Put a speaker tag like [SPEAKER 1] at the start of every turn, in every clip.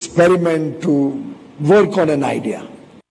[SPEAKER 1] experiment to work on an idea.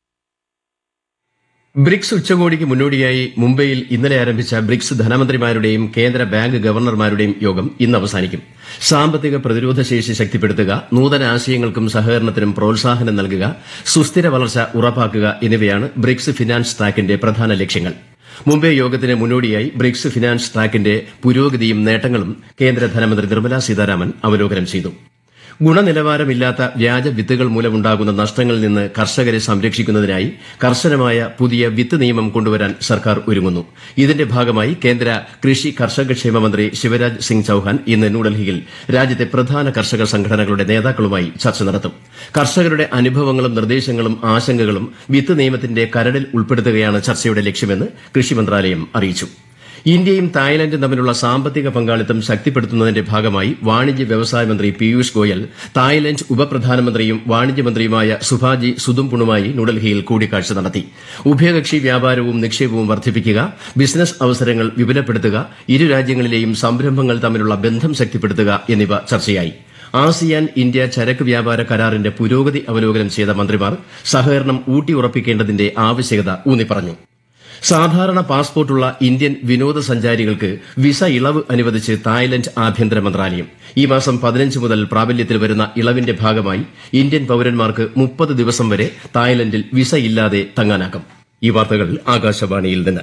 [SPEAKER 2] BRICS ഉച്ചകോടിക്ക് മുന്നോടിയായി മുംബൈയിൽ ഇന്നലെ ആരംഭിച്ച ബ്രിക്സ് ധനമന്ത്രിമാരുടെയും കേന്ദ്ര ബാങ്ക് ഗവർണർമാരുടെയും യോഗം ഇന്ന് അവസാനിക്കും സാമ്പത്തിക പ്രതിരോധ ശേഷി ശക്തിപ്പെടുത്തുക നൂതന ആശയങ്ങൾക്കും സഹകരണത്തിനും പ്രോത്സാഹനം നൽകുക സുസ്ഥിര വളർച്ച ഉറപ്പാക്കുക എന്നിവയാണ് ബ്രിക്സ് ഫിനാൻസ് ട്രാക്കിന്റെ പ്രധാന ലക്ഷ്യങ്ങൾ മുംബൈ യോഗത്തിന് മുന്നോടിയായി ബ്രിക്സ് ഫിനാൻസ് ട്രാക്കിന്റെ പുരോഗതിയും നേട്ടങ്ങളും കേന്ദ്ര ധനമന്ത്രി നിർമ്മലാ സീതാരാമൻ അവലോകനം ചെയ്തു ഗുണനിലവാരമില്ലാത്ത വ്യാജ വിത്തുകൾ മൂലമുണ്ടാകുന്ന നഷ്ടങ്ങളിൽ നിന്ന് കർഷകരെ സംരക്ഷിക്കുന്നതിനായി കർശനമായ പുതിയ വിത്ത് നിയമം കൊണ്ടുവരാൻ സർക്കാർ ഒരുങ്ങുന്നു ഇതിന്റെ ഭാഗമായി കേന്ദ്ര കൃഷി കർഷകക്ഷേമ മന്ത്രി ശിവരാജ് സിംഗ് ചൌഹാൻ ഇന്ന് ന്യൂഡൽഹിയിൽ രാജ്യത്തെ പ്രധാന കർഷക സംഘടനകളുടെ നേതാക്കളുമായി ചർച്ച നടത്തും കർഷകരുടെ അനുഭവങ്ങളും നിർദ്ദേശങ്ങളും ആശങ്കകളും വിത്ത് നിയമത്തിന്റെ കരടിൽ ഉൾപ്പെടുത്തുകയാണ് ചർച്ചയുടെ ലക്ഷ്യമെന്ന് കൃഷി മന്ത്രാലയം അറിയിച്ചു ഇന്ത്യയും തായ്ലൻഡും തമ്മിലുള്ള സാമ്പത്തിക പങ്കാളിത്തം ശക്തിപ്പെടുത്തുന്നതിന്റെ ഭാഗമായി വാണിജ്യ വ്യവസായ മന്ത്രി പീയൂഷ് ഗോയൽ തായ്ലൻഡ് ഉപപ്രധാനമന്ത്രിയും വാണിജ്യമന്ത്രിയുമായ സുഭാജി സുദുംപുണുമായി ന്യൂഡൽഹിയിൽ കൂടിക്കാഴ്ച നടത്തി ഉഭയകക്ഷി വ്യാപാരവും നിക്ഷേപവും വർദ്ധിപ്പിക്കുക ബിസിനസ് അവസരങ്ങൾ വിപുലപ്പെടുത്തുക ഇരു രാജ്യങ്ങളിലെയും സംരംഭങ്ങൾ തമ്മിലുള്ള ബന്ധം ശക്തിപ്പെടുത്തുക എന്നിവ ചർച്ചയായി ആസിയാൻ ഇന്ത്യ ചരക്ക് വ്യാപാര കരാറിന്റെ പുരോഗതി അവലോകനം ചെയ്ത മന്ത്രിമാർ സഹകരണം ഊട്ടിയുറപ്പിക്കേണ്ടതിന്റെ ആവശ്യകത ഊന്നിപ്പറഞ്ഞു സാധാരണ പാസ്പോർട്ടുള്ള ഇന്ത്യൻ വിനോദസഞ്ചാരികൾക്ക് വിസ ഇളവ് അനുവദിച്ച് തായ്ലൻഡ് ആഭ്യന്തര മന്ത്രാലയം ഈ മാസം പതിനഞ്ച് മുതൽ പ്രാബല്യത്തിൽ വരുന്ന ഇളവിന്റെ ഭാഗമായി ഇന്ത്യൻ പൌരന്മാർക്ക് മുപ്പത് ദിവസം വരെ തായ്ലൻഡിൽ വിസ ഇല്ലാതെ തങ്ങാനാകും ഈ വാർത്തകൾ ആകാശവാണിയിൽ നിന്ന്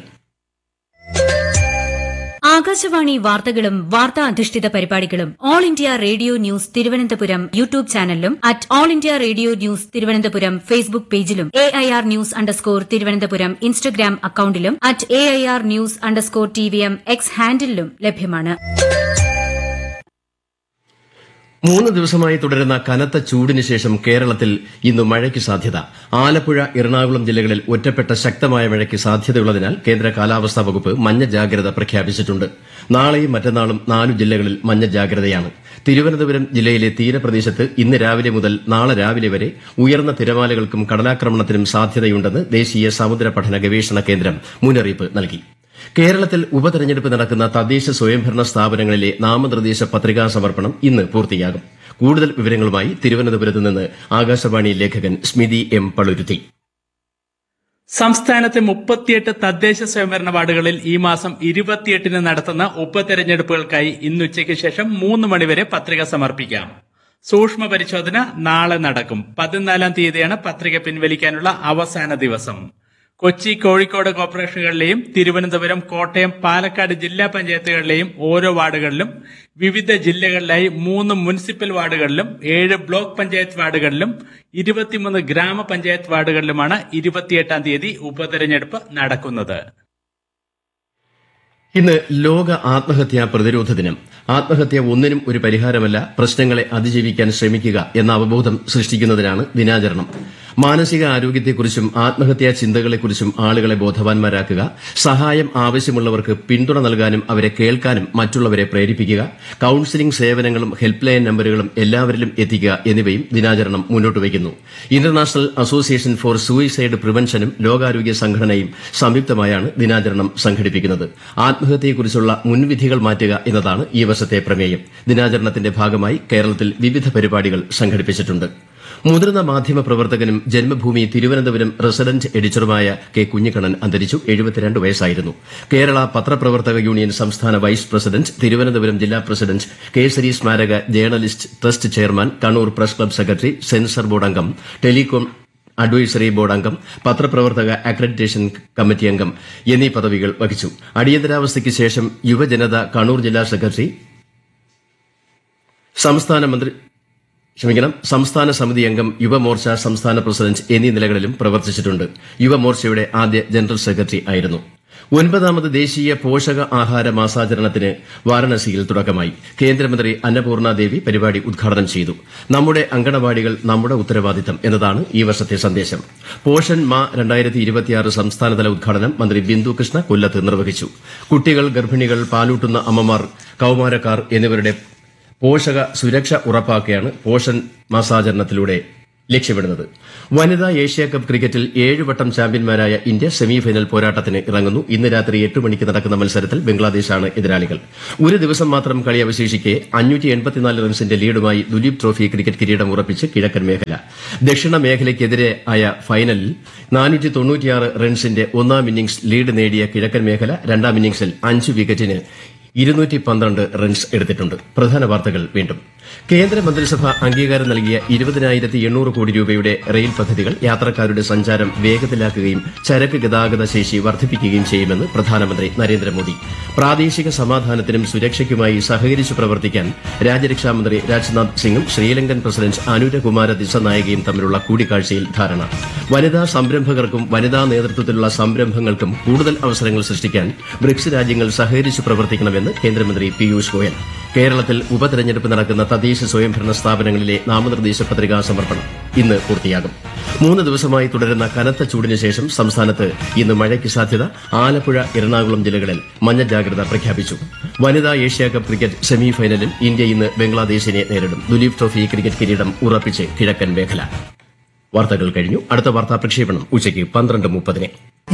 [SPEAKER 3] ആകാശവാണി വാർത്തകളും വാർത്താ അധിഷ്ഠിത പരിപാടികളും All India Radio News Thiruvananthapuram YouTube ചാനലിലും at All India Radio News Thiruvananthapuram Facebook പേജിലും A I R news underscore Thiruvananthapuram Instagram അക്കൌണ്ടിലും at A I R news underscore T V M X ഹാൻഡിലും ലഭ്യമാണ്
[SPEAKER 2] മൂന്ന് ദിവസമായി തുടരുന്ന കനത്ത ചൂടിന് ശേഷം കേരളത്തിൽ ഇന്ന് മഴയ്ക്ക് സാധ്യത ആലപ്പുഴ എറണാകുളം ജില്ലകളിൽ ഒറ്റപ്പെട്ട ശക്തമായ മഴയ്ക്ക് സാധ്യതയുള്ളതിനാൽ കേന്ദ്ര കാലാവസ്ഥാ വകുപ്പ് മഞ്ഞ ജാഗ്രത പ്രഖ്യാപിച്ചിട്ടുണ്ട് നാളെയും മറ്റന്നാളും നാലു ജില്ലകളിൽ മഞ്ഞ ജാഗ്രതയാണ് തിരുവനന്തപുരം ജില്ലയിലെ തീരപ്രദേശത്ത് ഇന്ന് രാവിലെ മുതൽ നാളെ രാവിലെ വരെ ഉയർന്ന തിരമാലകൾക്കും കടലാക്രമണത്തിനും സാധ്യതയുണ്ടെന്ന് ദേശീയ സമുദ്ര പഠന ഗവേഷണ കേന്ദ്രം മുന്നറിയിപ്പ് നൽകി കേരളത്തിൽ ഉപതെരഞ്ഞെടുപ്പ് നടക്കുന്ന തദ്ദേശ സ്വയംഭരണ സ്ഥാപനങ്ങളിലെ നാമനിർദ്ദേശ പത്രികാ സമർപ്പണം ഇന്ന് പൂർത്തിയാകും കൂടുതൽ വിവരങ്ങളുമായി തിരുവനന്തപുരത്ത് നിന്ന് ആകാശവാണി ലേഖകൻ സ്മിതി എം പളുരുത്തി
[SPEAKER 4] സംസ്ഥാനത്തെ മുപ്പത്തിയെട്ട് തദ്ദേശ സ്വയംഭരണ വാർഡുകളിൽ ഈ മാസം ഇരുപത്തിയെട്ടിന് നടത്തുന്ന ഉപതെരഞ്ഞെടുപ്പുകൾക്കായി ഇന്ന് ഉച്ചയ്ക്ക് ശേഷം മൂന്ന് മണിവരെ പത്രിക സമർപ്പിക്കാം സൂക്ഷ്മ പരിശോധന നാളെ നടക്കും പതിനാലാം തീയതിയാണ് പത്രിക പിൻവലിക്കാനുള്ള അവസാന ദിവസം കൊച്ചി കോഴിക്കോട് കോർപ്പറേഷനുകളിലെയും തിരുവനന്തപുരം കോട്ടയം പാലക്കാട് ജില്ലാ പഞ്ചായത്തുകളിലെയും ഓരോ വാർഡുകളിലും വിവിധ ജില്ലകളിലായി മൂന്ന് മുനിസിപ്പൽ വാർഡുകളിലും ഏഴ് ബ്ലോക്ക് പഞ്ചായത്ത് വാർഡുകളിലും ഇരുപത്തിമൂന്ന് ഗ്രാമപഞ്ചായത്ത് വാർഡുകളിലുമാണ് ഇരുപത്തിയെട്ടാം തീയതി ഉപതെരഞ്ഞെടുപ്പ് നടക്കുന്നത്
[SPEAKER 2] ഇന്ന് ലോക ആത്മഹത്യാ പ്രതിരോധ ദിനം ആത്മഹത്യ ഒന്നിനും ഒരു പരിഹാരമല്ല പ്രശ്നങ്ങളെ അതിജീവിക്കാൻ ശ്രമിക്കുക എന്ന അവബോധം സൃഷ്ടിക്കുന്നതിനാണ് ദിനാചരണം മാനസിക ആരോഗ്യത്തെക്കുറിച്ചും ആത്മഹത്യാ ചിന്തകളെക്കുറിച്ചും ആളുകളെ ബോധവാന്മാരാക്കുക സഹായം ആവശ്യമുള്ളവർക്ക് പിന്തുണ നൽകാനും അവരെ കേൾക്കാനും മറ്റുള്ളവരെ പ്രേരിപ്പിക്കുക കൌൺസിലിംഗ് സേവനങ്ങളും ഹെൽപ്പ് ലൈൻ നമ്പറുകളും എല്ലാവരിലും എത്തിക്കുക എന്നിവയും ദിനാചരണം മുന്നോട്ട് വയ്ക്കുന്നു ഇന്റർനാഷണൽ അസോസിയേഷൻ ഫോർ സൂയിസൈഡ് പ്രിവെൻഷനും ലോകാരോഗ്യ സംഘടനയും സംയുക്തമായാണ് ദിനാചരണം സംഘടിപ്പിക്കുന്നത് ആത്മഹത്യയെക്കുറിച്ചുള്ള മുൻവിധികൾ മാറ്റുക എന്നതാണ് ഈ വർഷത്തെ പ്രമേയം ദിനാചരണത്തിന്റെ ഭാഗമായി കേരളത്തിൽ വിവിധ പരിപാടികൾ സംഘടിപ്പിച്ചിട്ടുണ്ട് മുതിർന്ന മാധ്യമ പ്രവർത്തകനും ജന്മഭൂമി തിരുവനന്തപുരം റെസിഡന്റ് എഡിറ്ററുമായ കെ കുഞ്ഞിക്കണ്ണൻ അന്തരിച്ചു എഴുപത്തിരണ്ട് വയസ്സായിരുന്നു കേരള പത്രപ്രവർത്തക യൂണിയൻ സംസ്ഥാന വൈസ് പ്രസിഡന്റ് തിരുവനന്തപുരം ജില്ലാ പ്രസിഡന്റ് കേസരി സ്മാരക journalist trust chairman Kannur press club secretary censor board അംഗം ടെലികോം അഡ്വൈസറി ബോർഡ് അംഗം പത്രപ്രവർത്തക അക്രഡിറ്റേഷൻ കമ്മിറ്റി അംഗം എന്നീ പദവികൾ വഹിച്ചു അടിയന്തരാവസ്ഥയ്ക്ക് ശേഷം യുവജനത കണ്ണൂർ ജില്ലാ സെക്രട്ടറി സംസ്ഥാന മന്ത്രി ക്ഷമിക്കണം സംസ്ഥാന സമിതി അംഗം യുവമോർച്ച സംസ്ഥാന പ്രസിഡന്റ് എന്നീ നിലകളിലും പ്രവർത്തിച്ചിട്ടുണ്ട് യുവമോർച്ചയുടെ ആദ്യ ജനറൽ സെക്രട്ടറി ആയിരുന്നു ഒൻപതാമത് ദേശീയ പോഷക ആഹാര മാസാചരണത്തിന് വാരണസിയിൽ തുടക്കമായി കേന്ദ്രമന്ത്രി അന്നപൂർണ ദേവി പരിപാടി ഉദ്ഘാടനം ചെയ്തു നമ്മുടെ അങ്കണവാടികൾ നമ്മുടെ ഉത്തരവാദിത്തം എന്നതാണ് ഈ വർഷത്തെ സന്ദേശം പോഷൻ മാ സംസ്ഥാനതല ഉദ്ഘാടനം മന്ത്രി ബിന്ദു കൃഷ്ണ കൊല്ലത്ത് നിർവഹിച്ചു കുട്ടികൾ ഗർഭിണികൾ പാലൂട്ടുന്ന അമ്മമാർ കൌമാരക്കാർ എന്നിവരുടെ പോഷക സുരക്ഷ ഉറപ്പാക്കുകയാണ് പോഷൻ മാസാചരണത്തിലൂടെ ലക്ഷ്യമിടുന്നത് വനിതാ ഏഷ്യ കപ്പ് ക്രിക്കറ്റിൽ ഏഴ് വട്ടം ചാമ്പ്യന്മാരായ ഇന്ത്യ സെമിഫൈനൽ പോരാട്ടത്തിന് ഇറങ്ങുന്നു ഇന്ന് രാത്രി എട്ട് മണിക്ക് നടക്കുന്ന മത്സരത്തിൽ ബംഗ്ലാദേശാണ് എതിരാളികൾ ഒരു ദിവസം മാത്രം കളി അവശേഷിക്കെ റൺസിന്റെ ലീഡുമായി ദുലീപ് ട്രോഫി ക്രിക്കറ്റ് കിരീടം ഉറപ്പിച്ച് കിഴക്കൻ മേഖല ദക്ഷിണ മേഖലയ്ക്കെതിരെ ആയ ഫൈനലിൽ റൺസിന്റെ ഒന്നാം ഇന്നിംഗ്സ് ലീഡ് നേടിയ കിഴക്കൻ മേഖല രണ്ടാം ഇന്നിംഗ്സിൽ അഞ്ച് വിക്കറ്റിന് ഇരുന്നൂറ്റി പന്ത്രണ്ട് റൺസ് എടുത്തിട്ടുണ്ട് പ്രധാന വാർത്തകൾ വീണ്ടും കേന്ദ്ര മന്ത്രിസഭ അംഗീകാരം നൽകിയ ഇരുപതിനായിരത്തി എണ്ണൂറ് കോടി രൂപയുടെ റെയിൽ പദ്ധതികൾ യാത്രക്കാരുടെ സഞ്ചാരം വേഗത്തിലാക്കുകയും ചരക്ക് ഗതാഗത ശേഷി വർദ്ധിപ്പിക്കുകയും ചെയ്യുമെന്ന് പ്രധാനമന്ത്രി നരേന്ദ്രമോദി പ്രാദേശിക സമാധാനത്തിനും സുരക്ഷയ്ക്കുമായി സഹകരിച്ചു പ്രവർത്തിക്കാൻ രാജ്യരക്ഷാമന്ത്രി രാജ്നാഥ് സിംഗും ശ്രീലങ്കൻ പ്രസിഡന്റ് അനുരകുമാര ദിസനായകയും തമ്മിലുള്ള കൂടിക്കാഴ്ചയിൽ ധാരണ വനിതാ സംരംഭകർക്കും വനിതാ നേതൃത്വത്തിലുള്ള സംരംഭങ്ങൾക്കും കൂടുതൽ അവസരങ്ങൾ സൃഷ്ടിക്കാൻ ബ്രിക്സ് രാജ്യങ്ങൾ സഹകരിച്ചു പ്രവർത്തിക്കണമെന്ന് കേന്ദ്രമന്ത്രി പീയൂഷ് ഗോയൽ കേരളത്തിൽ ഉപതെരഞ്ഞെടുപ്പ് നടക്കുന്ന തദ്ദേശ സ്വയംഭരണ സ്ഥാപനങ്ങളിലെ നാമനിർദ്ദേശ പത്രികാ സമർപ്പണം ഇന്ന് പൂർത്തിയാകും മൂന്ന് ദിവസമായി തുടരുന്ന കനത്ത ചൂടിന് ശേഷം സംസ്ഥാനത്ത് ഇന്ന് മഴയ്ക്ക് സാധ്യത ആലപ്പുഴ എറണാകുളം ജില്ലകളിൽ മഞ്ഞ ജാഗ്രത പ്രഖ്യാപിച്ചു വനിതാ ഏഷ്യ കപ്പ് ക്രിക്കറ്റ് സെമിഫൈനലിൽ ഇന്ത്യ ഇന്ന് ബംഗ്ലാദേശിനെ നേരിടും ദുലീപ് ട്രോഫി ക്രിക്കറ്റ് കിരീടം ഉറപ്പിച്ച് കിഴക്കൻ മേഖല വാർത്തകൾ കഴിഞ്ഞു അടുത്ത വാർത്താ പ്രക്ഷേപണം ഉച്ചയ്ക്ക് പന്ത്രണ്ട് മുപ്പതിന്